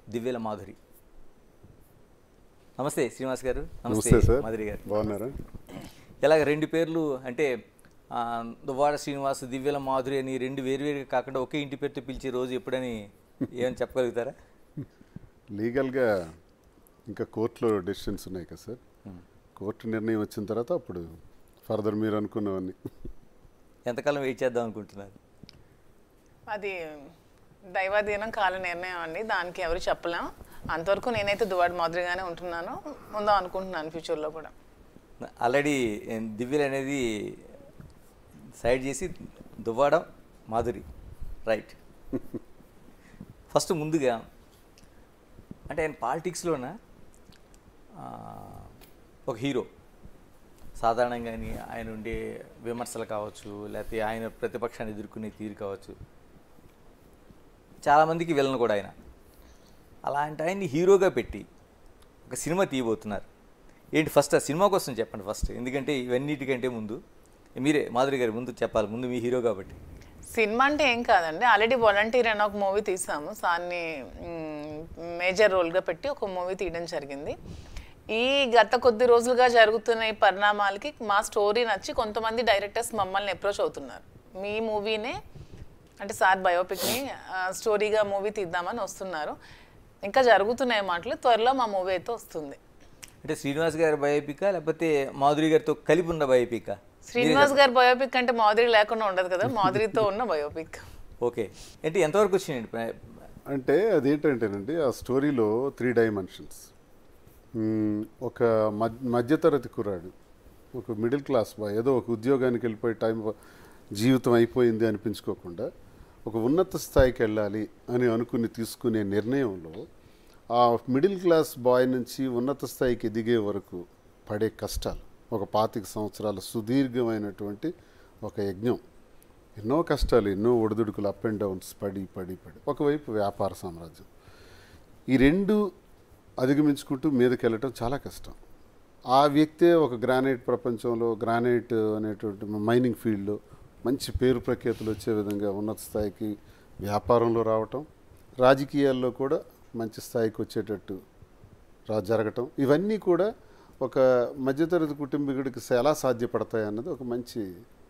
దివ్యల మాధురి నమస్తే శ్రీనివాస్ గారు నమస్తే సార్ మాధురి గారు బాగున్నారా ఇలాగ రెండు పేర్లు అంటే ఆ, దువ్వాడ శ్రీనివాస్ దివ్యల మాధురి అని రెండు వేరువేరుగా కాకుండా ఒకే ఇంటి పేరుతో పిలిచే రోజు ఎప్పుడని ఏమని చెప్పగలుగుతారా లీగల్గా ఇంకా కోర్టులో డెసిషన్స్ ఉన్నాయి కదా సార్ కోర్టు నిర్ణయం వచ్చిన తర్వాత అప్పుడు ఫర్దర్ మీరు అనుకున్నవన్నీ ఎంతకాలం వెయిట్ చేద్దాం అనుకుంటున్నారు అది దైవాధీనం కాల నిర్ణయం అండి దానికి ఎవరు చెప్పలేం అంతవరకు నేనైతే దువాడు మాదిరిగానే ఉంటున్నాను ఉందాం అనుకుంటున్నాను ఫ్యూచర్లో కూడా ఆల్రెడీ దివ్యలు అనేది సైడ్ చేసి దువ్వాడ మాధురి రైట్ ఫస్ట్ ముందుగా అంటే ఆయన పాలిటిక్స్లోన ఒక హీరో సాధారణంగా ఆయన ఉండే విమర్శలు కావచ్చు లేకపోతే ఆయన ప్రతిపక్షాన్ని ఎదుర్కొనే తీరు కావచ్చు చాలామందికి విలన్ కూడా ఆయన అలాంటి ఆయన్ని హీరోగా పెట్టి ఒక సినిమా తీయబోతున్నారు ఏంటి ఫస్ట్ ఆ సినిమా కోసం చెప్పండి ఫస్ట్ ఎందుకంటే ఇవన్నిటికంటే ముందు మీరే మాధురి గారి ముందు చెప్పాలి ముందు మీ హీరో కాబట్టి సినిమా అంటే ఏం కాదండి ఆల్రెడీ వాలంటీర్ అని ఒక మూవీ తీసాము సార్ని మేజర్ రోల్గా పెట్టి ఒక మూవీ తీయడం జరిగింది ఈ గత కొద్ది రోజులుగా జరుగుతున్న ఈ పరిణామాలకి మా స్టోరీ నచ్చి కొంతమంది డైరెక్టర్స్ మమ్మల్ని అప్రోచ్ అవుతున్నారు మీ మూవీనే అంటే సార్ బయోపిక్ని స్టోరీగా మూవీ తీద్దామని వస్తున్నారు ఇంకా జరుగుతున్నాయి మాటలు త్వరలో మా మూవీ అయితే వస్తుంది అంటే శ్రీనివాస్ గారి బయోపికా లేకపోతే మాధురి గారితో కలిపి ఉన్న బయోపికా శ్రీనివాస్ గారి బయోపిక్ అంటే మాధురి లేకుండా ఉండదు కదా మాధురితో ఉన్న బయోపిక్ ఓకే అంటే ఎంతవరకు వచ్చినాయండి ప్ర- అంటే అదేంటంటేనండి ఆ స్టోరీలో త్రీ డైమెన్షన్స్ ఒక మధ్య మధ్యతరగతి కుర్రాడు ఒక మిడిల్ క్లాస్ బాయ్ ఏదో ఒక ఉద్యోగానికి వెళ్ళిపోయి టైం జీవితం అయిపోయింది అనిపించుకోకుండా ఒక ఉన్నత స్థాయికి వెళ్ళాలి అని అనుకుని తీసుకునే నిర్ణయంలో ఆ మిడిల్ క్లాస్ బాయ్ నుంచి ఉన్నత స్థాయికి ఎదిగే వరకు పడే కష్టాలు ఒక పాతిక సంవత్సరాల సుదీర్ఘమైనటువంటి ఒక యజ్ఞం ఎన్నో కష్టాలు ఎన్నో ఒడిదుడుకులు అప్ అండ్ డౌన్స్ పడి పడి పడి ఒకవైపు వ్యాపార సామ్రాజ్యం ఈ రెండు అధిగమించుకుంటూ మీదకి వెళ్ళటం చాలా కష్టం ఆ వ్యక్తే ఒక గ్రానైట్ ప్రపంచంలో గ్రానైట్ అనేటువంటి మైనింగ్ ఫీల్డ్లో మంచి పేరు ప్రఖ్యాతులు వచ్చే విధంగా ఉన్నత స్థాయికి వ్యాపారంలో రావటం రాజకీయాల్లో కూడా మంచి స్థాయికి వచ్చేటట్టు రా జరగటం ఇవన్నీ కూడా ఒక మధ్యతరగతి కుటుంబీకుడికి ఎలా సాధ్యపడతాయి అన్నది ఒక మంచి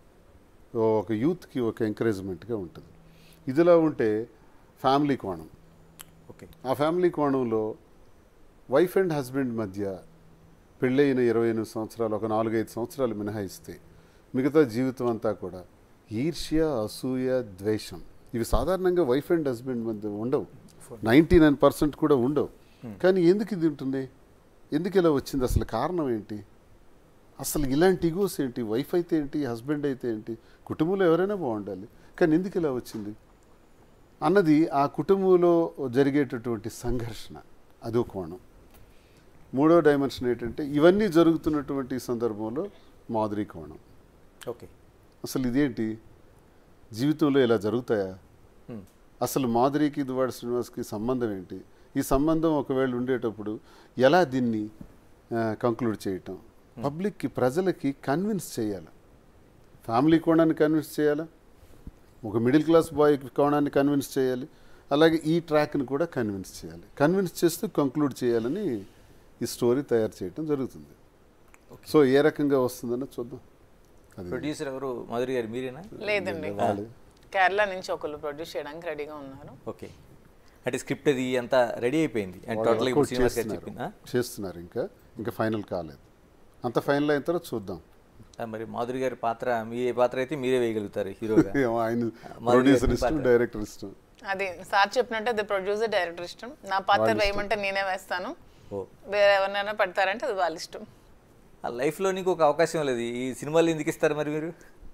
ఒక యూత్కి ఒక ఎంకరేజ్మెంట్గా ఉంటుంది ఇదిలా ఉంటే ఫ్యామిలీ కోణం ఓకే ఆ ఫ్యామిలీ కోణంలో వైఫ్ అండ్ హస్బెండ్ మధ్య పెళ్ళైన ఇరవై ఎనిమిది సంవత్సరాలు ఒక నాలుగైదు సంవత్సరాలు మినహాయిస్తే మిగతా జీవితం అంతా కూడా ఈర్ష్య అసూయ ద్వేషం ఇవి సాధారణంగా వైఫ్ అండ్ హస్బెండ్ మధ్య ఉండవు నైంటీ నైన్ పర్సెంట్ కూడా ఉండవు కానీ ఎందుకు ఇది ఉంటుంది ఎందుకు ఇలా వచ్చింది అసలు కారణం ఏంటి అసలు ఇలాంటి ఇగోస్ ఏంటి వైఫ్ అయితే ఏంటి హస్బెండ్ అయితే ఏంటి కుటుంబంలో ఎవరైనా బాగుండాలి కానీ ఎందుకు ఇలా వచ్చింది అన్నది ఆ కుటుంబంలో జరిగేటటువంటి సంఘర్షణ అదో కోణం మూడో డైమెన్షన్ ఏంటంటే ఇవన్నీ జరుగుతున్నటువంటి సందర్భంలో మాధురి కోణం ఓకే అసలు ఇదేంటి జీవితంలో ఇలా జరుగుతాయా Hmm. అసలు మాధురికి దువాడ శ్రీనివాస్కి సంబంధం ఏంటి ఈ సంబంధం ఒకవేళ ఉండేటప్పుడు ఎలా దీన్ని కంక్లూడ్ చేయటం పబ్లిక్కి ప్రజలకి కన్విన్స్ చేయాలి ఫ్యామిలీ కోణాన్ని కన్విన్స్ చేయాలా ఒక మిడిల్ క్లాస్ బాయ్ కోణాన్ని కన్విన్స్ చేయాలి అలాగే ఈ ట్రాక్ని కూడా కన్విన్స్ చేయాలి కన్విన్స్ చేస్తూ కంక్లూడ్ చేయాలని ఈ స్టోరీ తయారు చేయటం జరుగుతుంది సో ఏ రకంగా వస్తుందన్న చూద్దాం అది ప్రొడ్యూసర్ ఎవరు మాధురి గారు మీరేనా లేదండి వాళ్ళే. కేరళ నుంచి ఒకళ్ళు ప్రొడ్యూస్ చేయడానికి రెడీగా ఉన్నారు ఓకే అంటే స్క్రిప్ట్ అది అంతా రెడీ అయిపోయింది అండ్ వాళ్ళు టోటల్గా ఇప్పుడు workout శ్రీనివాస్ గారు చేస్తున్నారు. చెప్పిందా చేస్తున్నారు ఇంకా ఇంకా ఫైనల్ కాలేదు అంత ఫైనల్ అయిన తర్వాత చూద్దాం ఆ, మరి మాధురి గారి పాత్ర మీ ఏ పాత్ర అయితే మీరే వేయగలుగుతారు హీరోగా ఏమో ఆయన మాధురి ప్రొడ్యూసర్ గారి ఇష్టం పాత్ర. డైరెక్టర్ ఇష్టం అది సార్ చెప్పినట్టు అది ప్రొడ్యూసర్ డైరెక్టర్ ఇష్టం నా పాత్ర వేయమంటే నేనే వేస్తాను ఓ వేరే ఎవరినైనా పెడతారంటే అది వాళ్ళ ఇష్టం ఆ లైఫ్లో నీకు ఒక అవకాశం లేదు ఈ సినిమాలు ఎందుకు ఇస్తారు మరి మీరు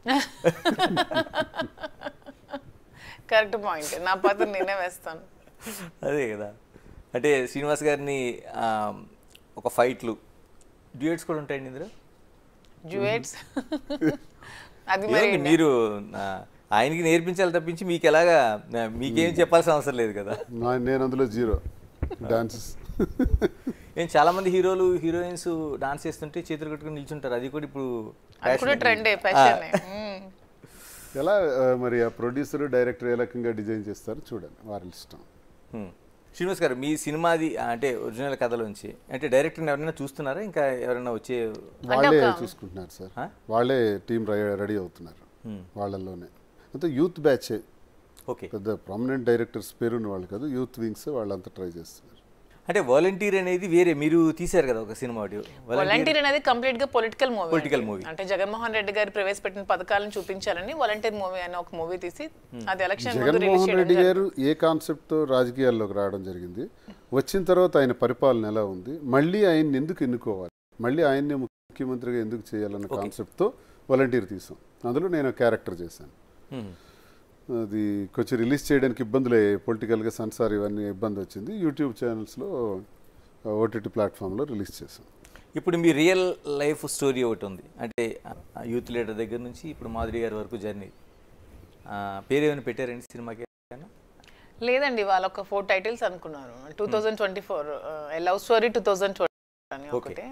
కరెక్ట్ పాయింట్ నా పాత్ర నేనే వేస్తాను అదే కదా అంటే శ్రీనివాస్ గారిని ఆ, ఒక ఫైట్లు డ్యూయట్స్ కూడా ఉంటాయండి ఇందులో జువేట్స్ అది మరి ఏముంది మీరు ఆ, ఆయనకి నేర్పించాలి తప్పించి మీకు ఎలాగా ఆ, మీకేం చెప్పాల్సిన అవసరం లేదు కదా నా- నేను అందులో జీరో డాన్సెస్ ఏం చాలా మంది హీరోలు హీరోయిన్స్ డాన్స్ చేస్తుంటే చేతులు కట్టుకుని నిల్చుంటారు అది కూడా ఇప్పుడు అది కూడా fashion. ట్రెండే ఫ్యాషన్ ఎలా ఆ, మరి ఆ ప్రొడ్యూసర్ డైరెక్టర్ ఏ రకంగా డిజైన్ చేస్తారో చూడండి వారి ఇష్టం హ్మ్. శ్రీనివాస్ గారు మీ సినిమాది ఆ, అంటే ఒరిజినల్ కథలోంచి అంటే డైరెక్టర్ ఎవరైనా చూస్తున్నారా ఇంకా ఎవరైనా వచ్చే వాళ్ళే చూసుకుంటున్నారు సార్ ఆ? వాళ్ళే టీం రెడీ అవుతున్నారు వాళ్ళల్లోనే అంతే యూత్ బ్యాచే ఓకే పెద్ద ప్రామినెంట్ డైరెక్టర్స్ పేరున్న వాళ్ళు కాదు యూత్ వింగ్స్ వాళ్ళంతా ట్రై చేస్తున్నారు అంటే వాలంటీర్ అనేది వేరే మీరు తీశారు కదా ఒక సినిమా ఒకటి. Volunteer- వాలంటీర్ అనేది కంప్లీట్ గా పొలిటికల్ మూవీ Political movie. అంటే జగన్మోహన్ రెడ్డి గారు ప్రవేశపెట్టిన పథకాలను చూపించాలని వాలంటీర్ మూవీ అనే ఒక మూవీ తీసి అది ఎలక్షన్ ముందు రిలీజ్ జగన్మోహన్ చేయడం రెడ్డి గారు ఏ కాన్సెప్ట్తో రాజకీయాల్లోకి రావడం జరిగింది వచ్చిన తర్వాత ఆయన పరిపాలన ఎలా ఉంది మళ్ళీ ఆయన్ని ఎందుకు ఎన్నుకోవాలి మళ్ళీ ఆయన్ని ముఖ్యమంత్రిగా ఎందుకు చేయాలన్న కాన్సెప్ట్తో వాలంటీర్ తీసాం అందులో నేను క్యారెక్టర్ చేశాను మ్మ్. అది కొంచెం రిలీజ్ చేయడానికి ఇబ్బందులు పొలిటికల్గా సెన్సార్ ఇవన్నీ ఇబ్బంది వచ్చింది యూట్యూబ్ ఛానల్స్లో ఓటీటీ ప్లాట్ఫామ్లో రిలీజ్ చేశాం ఇప్పుడు మీ రియల్ లైఫ్ స్టోరీ ఒకటి ఉంది అంటే ఆ యూత్ లీడర్ దగ్గర నుంచి ఇప్పుడు మాధురి గారి వరకు జర్నీ పేరు ఏమైనా పెట్టారండి సినిమాకి ఏమైనా? లేదండి వాళ్ళు ఒక ఫోర్ టైటిల్స్ అనుకున్నారు two thousand twenty four love story two thousand twenty అని Okay. ఒకటి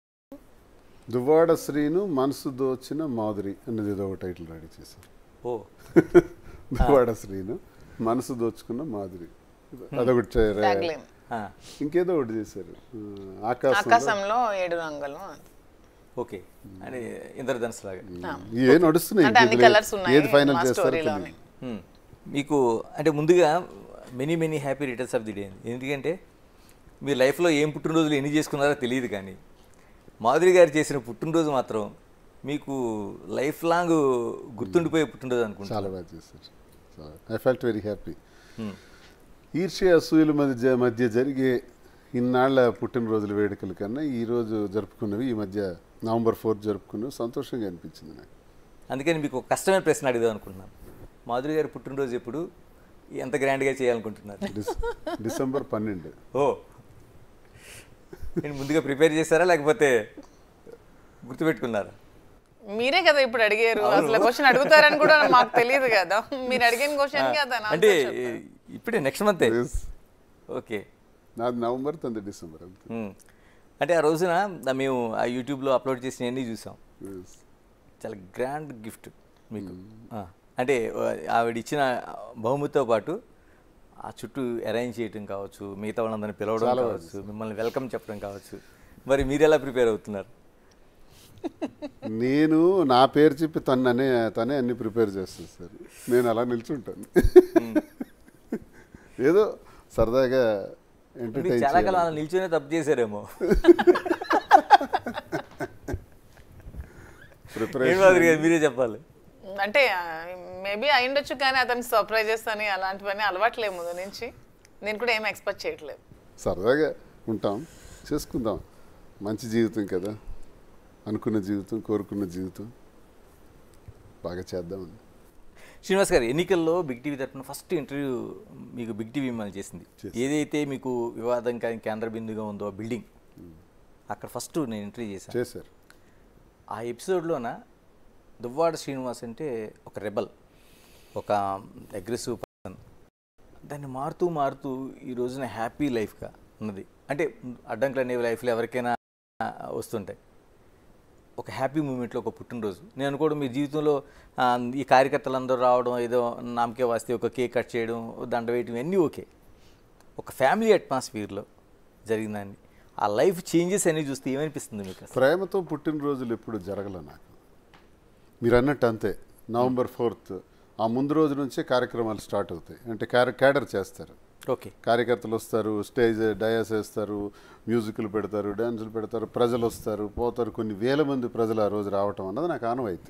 దువ్వాడ శ్రీను మనసు దోచిన మాధురి అనేది ఏదో ఒక టైటిల్ రెడీ చేశాను ఓ దువ్వాడ శ్రీను మనసు దోచుకున్న మాధురి అదొకటి చే- ట్యాగ్లైన్ ఆ, ఇంకేదో ఒకటి చేశారు ఆ, ఆకాశం ఆకాశంలో ఏడు రంగులు ఓకే అంటే ఇంద్రధనుస్ లాగా ఏ నడుస్తున్నాయి అంటే అన్ని ఇంకేది కలర్స్ ఉన్నాయి ఏది ఫైనల్ మా చేస్తారో స్టోరీలోనే తెలియదు. మ్మ్. మీకు అంటే ముందుగా many many happy returns of the day ఎందుకంటే మీ లైఫ్లో ఏం పుట్టినరోజులు ఎన్ని చేసుకున్నారో తెలియదు కానీ మాధురి గారు చేసిన పుట్టినరోజు మాత్రం మీకు లైఫ్ లాంగ్ గుర్తుండిపోయే పుట్టినరోజు అనుకుంటా చాలా బాగా చేశారు ఐ ఫెల్ట్ వెరీ హ్యాపీ మ్మ్. ఈర్ష్య అసూయల మధ్య మధ్య జరిగే ఇన్నాళ్ల పుట్టినరోజుల వేడుకల కన్నా ఈ రోజు జరుపుకున్నవి ఈ మధ్య నవంబర్ ఫోర్త్ జరుపుకున్నవి సంతోషంగా అనిపించింది నాకు అందుకని మీకు ఒక కష్టమైన ప్రశ్న అడిగాం అనుకుంటున్నాను మాధురి గారి పుట్టినరోజు ఎప్పుడు ఎంత గ్రాండ్గా చేయాలనుకుంటున్నారు డిస్- డిసెంబర్ పన్నెండు ఓ నేను ముందుగా ప్రిపేర్ చేశారా లేకపోతే గుర్తుపెట్టుకున్నారా మీరే కదా ఇప్పుడు అడిగారు అసలు క్వశ్చన్ అడుగుతారని కూడా మాకు తెలియదు కదా మీరు అడిగిన క్వశ్చన్ కి అతను అంటే answer చెప్పారు. ఇప్పుడే నెక్స్ట్ మంతే Yes. ఓకే నాది నవంబర్ తంది డిసెంబర్ అంతే మ్మ్. అంటే ఆ రోజున దా- మేము ఆ యూట్యూబ్లో అప్లోడ్ చేసినవన్నీ చూసాం Yes. చాలా గ్రాండ్ గిఫ్ట్ మీకు ఆ, అంటే ఆ, ఆవిడ ఇచ్చిన బహుమతితో పాటు ఆ చుట్టూ అరేంజ్ చేయటం కావచ్చు మిగతా వాళ్ళందరినీ పిలవడం కావచ్చు మిమ్మల్ని వెల్కమ్ చెప్పడం కావచ్చు మరి మీరు ఎలా ప్రిపేర్ అవుతున్నారు నేను నా పేరు చెప్పి తను అనే తనే అన్ని ప్రిపేర్ చేస్తుంది సార్ నేను అలా నిల్చుంటాను ఏదో సరదాగా మీరు ఎంటర్టైన్ చాలా కాలం అలా నిల్చొనే తప్పు చేశారేమో ఏం ప్రిపరేషన్ మాదిరి గారు మీరే చెప్పాలి అంటే మేబీ అయిండొచ్చు కానీ అతనికి సర్ప్రైజెస్ అని అలాంటివన్నీ అలవాట్లేదు ముందు నుంచి నేను కూడా ఏం ఎక్స్పెక్ట్ చేయట్లేదు సరదాగా ఉంటాం చేసుకుందాం మంచి జీవితం కదా అనుకున్న జీవితం కోరుకున్న జీవితం బాగా చేద్దామండి శ్రీనివాస్ గారు ఎన్నికల్లో బిగ్ టీవీ తరఫున ఫస్ట్ ఇంటర్వ్యూ మీకు బిగ్ టీవీ మిమ్మల్ని చేసింది ఏదైతే మీకు వివాదం కానీ కేంద్ర బిందుగా ఉందో ఆ బిల్డింగ్ అక్కడ ఫస్ట్ నేను ఇంటర్వ్యూ చేశాను చేశారు ఆ ఎపిసోడ్లోన దువ్వాడ శ్రీనివాస్ అంటే ఒక రెబల్ ఒక అగ్రెసివ్ పర్సన్ దాన్ని మారుతూ మారుతూ ఈ రోజున హ్యాపీ లైఫ్గా ఉన్నది అంటే అడ్డంకులు అనేవి లైఫ్లో ఎవరికైనా వస్తుంటాయి ఒక హ్యాపీ మూమెంట్లో ఒక పుట్టినరోజు నేను అనుకోవడం మీ జీవితంలో ఆ, ఈ కార్యకర్తలందరూ రావడం ఏదో నామకే వస్తే ఒక కేక్ కట్ చేయడం దండ వేయడం ఇవన్నీ ఓకే ఒక ఫ్యామిలీ అట్మాస్ఫియర్లో జరిగిందండి ఆ లైఫ్ చేంజెస్ అనేవి చూస్తే ఏమనిపిస్తుంది మీకు అసలు? ప్రేమతో పుట్టినరోజులు ఎప్పుడు జరగల నాకు మీరు అన్నట్టు అంతే నవంబర్ ఫోర్త్ ఆ ముందు రోజు నుంచే కార్యక్రమాలు స్టార్ట్ అవుతాయి అంటే క్యార క్యాడర్ చేస్తారు ఓకే కార్యకర్తలు వస్తారు స్టేజ్ డయాస్ వేస్తారు మ్యూజిక్లు పెడతారు డ్యాన్సులు పెడతారు ప్రజలు వస్తారు పోతారు కొన్ని వేల మంది ప్రజలు ఆ రోజు రావటం అన్నది నాకు ఆనవాయితీ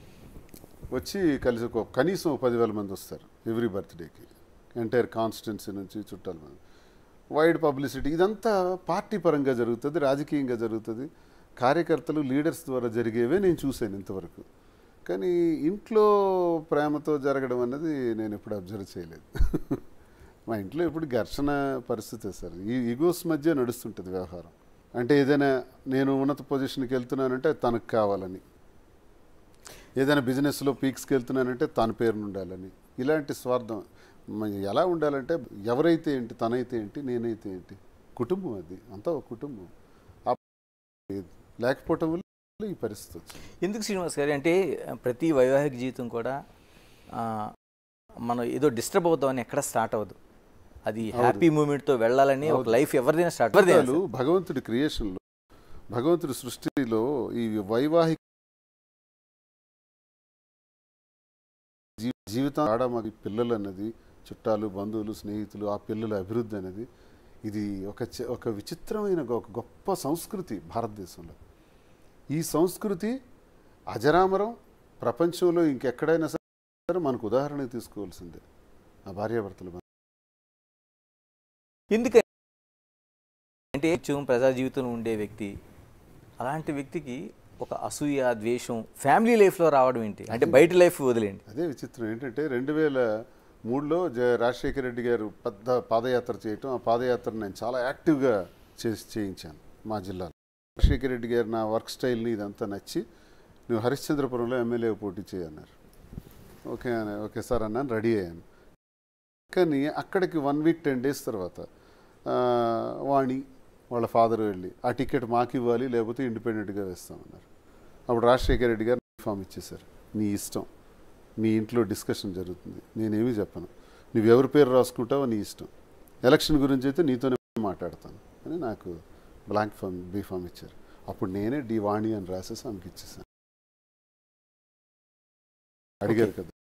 వచ్చి కలిసి ఒక కనీసం ఒక పదివేల మంది వస్తారు ఎవ్రీ బర్త్డేకి ఎంటైర్ కాన్స్టిట్యున్సీ నుంచి చుట్టాల మంది వైడ్ పబ్లిసిటీ ఇదంతా పార్టీ పరంగా జరుగుతుంది రాజకీయంగా జరుగుతుంది కార్యకర్తలు లీడర్స్ ద్వారా జరిగేవే నేను చూశాను ఇంతవరకు కానీ ఇంట్లో ప్రేమతో జరగడం అన్నది నేను ఎప్పుడు అబ్జర్వ్ చేయలేదు మా ఇంట్లో ఎప్పుడు ఘర్షణ పరిస్థితే సార్ ఈ ఈగోస్ మధ్య నడుస్తుంటుంది వ్యవహారం అంటే ఏదైనా నేను ఉన్నత పొజిషన్కి వెళ్తున్నానంటే తనకు కావాలని ఏదైనా బిజినెస్లో పీక్స్కి వెళ్తున్నానంటే తన పేరును ఉండాలని ఇలాంటి స్వార్థం మ- ఎలా ఉండాలంటే ఎవరైతే ఏంటి తనైతే ఏంటి నేనైతే ఏంటి కుటుంబం అది అంతా ఒక కుటుంబం ఆ లేదు. లేకపోవటం వల్ల ఈ పరిస్థితి వచ్చింది ఎందుకు శ్రీనివాస్ గారు అంటే ప్రతి వైవాహిక జీవితం కూడా ఆ, మనం ఏదో డిస్టర్బ్ అవుతామని ఎక్కడ స్టార్ట్ అవ్వదు అది హ్యాపీ మూమెంట్తో వెళ్ళాలని ఒక లైఫ్ ఎవరిదైనా స్టార్ట్ ఎవరిదైనా అద్భుతాలు భగవంతుడి క్రియేషన్లో భగవంతుడి సృష్టిలో ఈ వైవాహిక జీ- జీవితం ఆడమగి పిల్లలు అన్నది చుట్టాలు బంధువులు స్నేహితులు ఆ పిల్లల అభివృద్ధి అనేది ఇది ఒక చ- ఒక విచిత్రమైన గొ- ఒక గొప్ప సంస్కృతి భారతదేశంలో ఈ సంస్కృతి అజరామరం ప్రపంచంలో ఇంకెక్కడైనా సరే మనకు ఉదాహరణ తీసుకోవాల్సిందే ఆ భార్యాభర్తల బంధం. ఎందుకని అంటే నిత్యం ప్రజా జీవితంలో ఉండే వ్యక్తి అలాంటి వ్యక్తికి ఒక అసూయ ద్వేషం ఫ్యామిలీ లైఫ్లో రావడం ఏంటి అంటే బయట లైఫ్ వదిలేండి అదే విచిత్రం ఏంటంటే రెండు వేల మూడులో జ రాజశేఖర రెడ్డి గారు పెద్ద పాదయాత్ర చేయటం ఆ పాదయాత్ర నేను చాలా యాక్టివ్గా చేసి చేయించాను మా జిల్లాలో రాజశేఖర రెడ్డి గారు నా వర్క్ స్టైల్ని ఇదంతా నచ్చి నువ్వు హరిశ్చంద్రపురంలో ఎమ్మెల్యే పోటీ చేయన్నారు ఓకే అన్న- ఓకే సార్ అన్నాను రెడీ అయ్యాను కానీ అక్కడికి వన్ వీక్ టెన్ డేస్ తర్వాత ఆ, వాణి వాళ్ళ ఫాదర్ వెళ్ళి ఆ టికెట్ మాకు ఇవ్వాలి లేకపోతే ఇండిపెండెంట్గా వేస్తామన్నారు అప్పుడు రాజశేఖర రెడ్డి గారు ఫామ్ ఇచ్చేశారు నీ ఇష్టం మీ ఇంట్లో డిస్కషన్ జరుగుతుంది నేనేమీ చెప్పను నువ్వు ఎవరి పేరు రాసుకుంటావో నీ ఇష్టం ఎలక్షన్ గురించి అయితే నీతోనే మాట్లాడతాను అని నాకు బ్లాంక్ ఫామ్ బీ ఫామ్ ఇచ్చారు అప్పుడు నేనే డి వాణి అని రాసేసి ఆమెకి ఇచ్చేసాను అడిగారు కదా